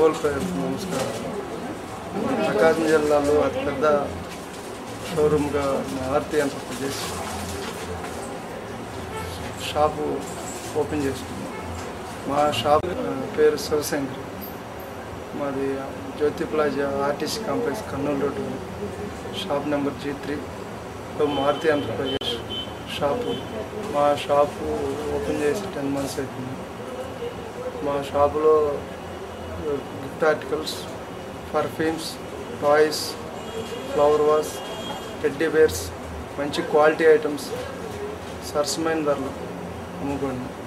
ఒంగోలు ప్రజలకు నమస్కారం ప్రకాశం జిల్లాలో అతిపెద్ద షోరూమ్గా ఆర్తి ఆంధ్రప్రదేశ్ షాపు ఓపెన్ చేసుకున్నాం మా షాప్ ఆ, పేరు శివశంకర్ మాది Jyothi plaza RTC complex Kurnool road shop number G three Maruti Andhra Pradesh shop మా షాపు ఓపెన్ చేసి టెన్ మంత్స్ అవుతుంది మా షాపులో gift articles perfumes toys flower vase teddy bears మంచి క్వాలిటీ ఐటమ్స్ సరసమైన ధరలు అమ్ముకోండి